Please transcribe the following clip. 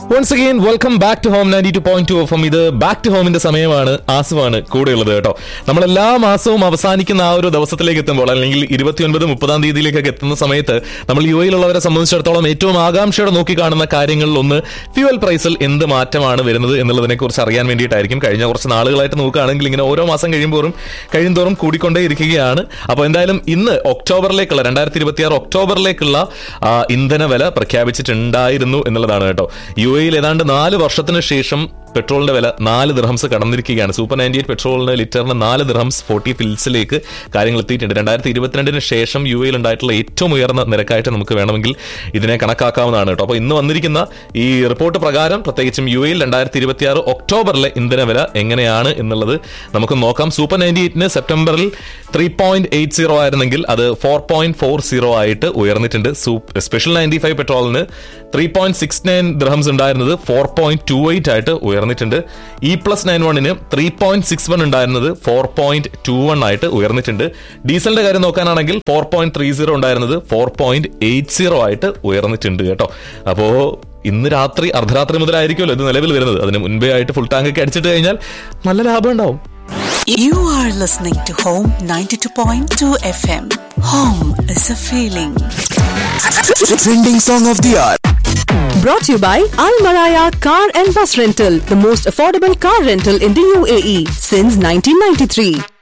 Once again welcome back to home ninety two point two F ഇത് back to ഹോമിന്റെ സമയമാണ് ആസുവാണ് കൂടെയുള്ളത് കേട്ടോ നമ്മൾ എല്ലാ മാസവും അവസാനിക്കുന്ന ആ ഒരു ദിവസത്തിലേക്ക് എത്തുമ്പോൾ അല്ലെങ്കിൽ ഇരുപത്തിയൊൻപത് മുപ്പതാം തീയതിയിലേക്കൊക്കെ എത്തുന്ന സമയത്ത് നമ്മൾ യു എയിലുള്ളവരെ സംബന്ധിച്ചിടത്തോളം ഏറ്റവും ആകാംക്ഷയോടെ നോക്കി കാണുന്ന കാര്യങ്ങളിൽ ഒന്ന് ഫ്യൂവൽ പ്രൈസിൽ എന്ത് മാറ്റമാണ് വരുന്നത് എന്നുള്ളതിനെ കുറിച്ച് അറിയാൻ വേണ്ടിയിട്ടായിരിക്കും കഴിഞ്ഞ കുറച്ച് നാളുകളായിട്ട് നോക്കുകയാണെങ്കിൽ ഇങ്ങനെ ഓരോ മാസം കഴിയുമ്പോഴും കഴിയുന്തോറും കൂടിക്കൊണ്ടേ ഇരിക്കുകയാണ് അപ്പോൾ എന്തായാലും ഇന്ന് ഒക്ടോബറിലേക്കുള്ള രണ്ടായിരത്തി ഇരുപത്തിയാറ് ഒക്ടോബറിലേക്കുള്ള ആ, ഇന്ധന വില പ്രഖ്യാപിച്ചിട്ടുണ്ടായിരുന്നു എന്നുള്ളതാണ് കേട്ടോ യു എയിൽ ഏതാണ്ട് നാല് വർഷത്തിന് ശേഷം പെട്രോളിന്റെ വില നാല് ദിർഹംസ് കടന്നിരിക്കുകയാണ് സൂപ്പർ നയൻറ്റി എയ്റ്റ് പെട്രോളിന് ലിറ്ററിന് നാല് ദിർഹംസ് ഫോർട്ടി ഫിൽസിലേക്ക് കാര്യങ്ങൾ എത്തിയിട്ടുണ്ട് രണ്ടായിരത്തി ഇരുപത്തിരണ്ടിന് ശേഷം യു എയിൽ ഉണ്ടായിട്ടുള്ള ഏറ്റവും ഉയർന്ന നിരക്കായിട്ട് നമുക്ക് വേണമെങ്കിൽ ഇതിനെ കണക്കാക്കാവുന്നതാണ് കേട്ടോ അപ്പോൾ ഇന്ന് വന്നിരിക്കുന്ന ഈ റിപ്പോർട്ട് പ്രകാരം പ്രത്യേകിച്ചും യു എയിൽ രണ്ടായിരത്തി ഇരുപത്തിയാറ് ഒക്ടോബറിലെ ഇന്ധന വില എങ്ങനെയാണ് എന്നുള്ളത് നമുക്ക് നോക്കാം സൂപ്പർ നയൻറ്റി എയ്റ്റിന് സെപ്റ്റംബറിൽ ത്രീ പോയിന്റ് എയ്റ്റ് സീറോ ആയിരുന്നെങ്കിൽ അത് ഫോർ പോയിന്റ് ഫോർ സീറോ ആയിട്ട് ഉയർന്നിട്ടുണ്ട് സൂപ്പ് സ്പെഷ്യൽ നയൻറ്റി ഫൈവ് പെട്രോളിന് three point six nine dirhams ഉണ്ടായിരുന്നത് ഫോർ പോയിന്റ് ടു എയ്റ്റ് ആയിട്ട് ഉയർന്നിട്ടുണ്ട് ഇ പ്ലസ് നയൻ വണ്ണിന് ത്രീ പോയിന്റ് സിക്സ് വൺ ഉണ്ടായിരുന്നത് ഫോർ പോയിന്റ് ടു വൺ ആയിട്ട് ഉയർന്നിട്ടുണ്ട് ഡീസലിന്റെ കാര്യം നോക്കാനാണെങ്കിൽ ഫോർ പോയിന്റ് ത്രീ സീറോ ഉണ്ടായിരുന്നത് ഫോർ പോയിന്റ് എയ്റ്റ് സീറോ ആയിട്ട് ഉയർന്നിട്ടുണ്ട് കേട്ടോ അപ്പോ ഇന്ന് രാത്രി അർദ്ധരാത്രി മുതലായിരിക്കുമല്ലോ ഇത് നിലവിൽ വരുന്നത് അതിന് മുൻപേ ആയിട്ട് ഫുൾ ടാങ്ക് ഒക്കെ അടിച്ചിട്ട് കഴിഞ്ഞാൽ നല്ല ലാഭം ഉണ്ടാവും You are listening to Home 92.2 FM. Home is a feeling. Trending song of the hour. Brought to you by Al Maraya Car and Bus Rental, the most affordable car rental in the UAE since 1993.